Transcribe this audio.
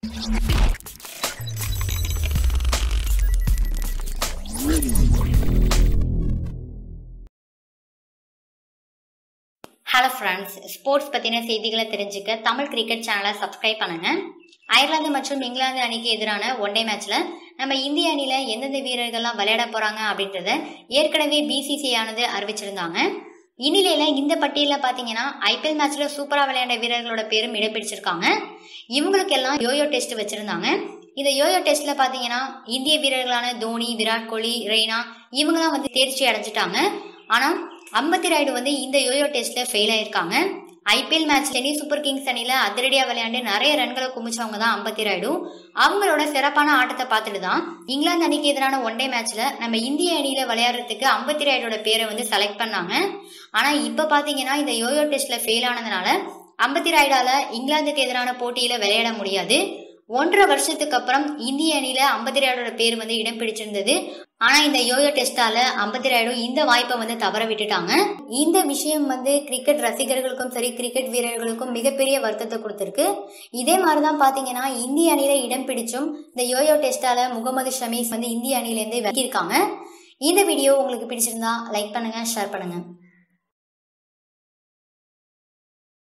hello friends sports பற்றின செய்திகளை தெரிஞ்சுக்க தமிழ் கிரிக்கெட் சேனலை சப்ஸ்கிரைப் பண்ணுங்க அயர்லாந்து மற்றும் இங்கிலாந்து அணிக்கு எதிரான ஒன் டே மேட்ச்சில் நம்ம இந்திய அணியில் எந்தெந்த வீரர்கள்லாம் விளையாட போகிறாங்க அப்படின்றத ஏற்கனவே பிசிசி ஆனது அறிவிச்சிருந்தாங்க இந்நிலையில் இந்த பட்டியலில் பார்த்தீங்கன்னா ஐபிஎல் மேட்ச்சில் சூப்பராக விளையாண்ட வீரர்களோட பேரும் இடம் பிடிச்சிருக்காங்க இவங்களுக்கெல்லாம் யோயோ டெஸ்ட் வச்சுருந்தாங்க இந்த யோயோ டெஸ்ட்ல பாத்தீங்கன்னா இந்திய வீரர்களான தோனி விராட் கோலி ரெய்னா இவங்கெல்லாம் வந்து தேர்ச்சி அடைஞ்சிட்டாங்க ஆனா அம்பத்தி ராயுடு வந்து இந்த யோயோ டெஸ்ட்ல ஃபெயில் ஆயிருக்காங்க IPL match Chennai Super Kings அணியில அதிரடியா விளையாண்டு நிறைய ரன்களை குமிச்சவங்க தான் அம்பத்தி ராயுடு அவங்களோட சிறப்பான ஆட்டத்தை பார்த்துட்டு தான் இங்கிலாந்து அணிக்கு எதிரான ஒன் டே மேட்ச்ல நம்ம இந்திய அணியில விளையாடுறதுக்கு அம்பத்தி ராயுடோட பேரை வந்து செலக்ட் பண்ணாங்க ஆனா இப்ப பாத்தீங்கன்னா இந்த யோயோ டெஸ்ட்ல ஃபெயில் ஆனதுனால அம்பத்தி ராயுடால இங்கிலாந்துக்கு எதிரான போட்டியில விளையாட முடியாது ஒன்றரை வருஷத்துக்கு அப்புறம் இந்திய அணியில அம்பத்தி ராயுடோட பேர் வந்து இடம் பிடிச்சிருந்தது ஆனா இந்த யோயோ டெஸ்டால அம்பத்தி ராயுடு இந்த வாய்ப்பை வந்து தவற விட்டுட்டாங்க இந்த விஷயம் வந்து கிரிக்கெட் ரசிகர்களுக்கும் சரி கிரிக்கெட் வீரர்களுக்கும் மிகப்பெரிய வருத்தத்தை கொடுத்துருக்கு இதே மாதிரிதான் பாத்தீங்கன்னா இந்திய அணியில இடம் பிடிச்சும் இந்த யோயோ டெஸ்டால முகமது ஷமீஸ் வந்து இந்திய அணியிலேருந்து விலகியிருக்காங்க இந்த வீடியோ உங்களுக்கு பிடிச்சிருந்தா லைக் பண்ணுங்க ஷேர் பண்ணுங்க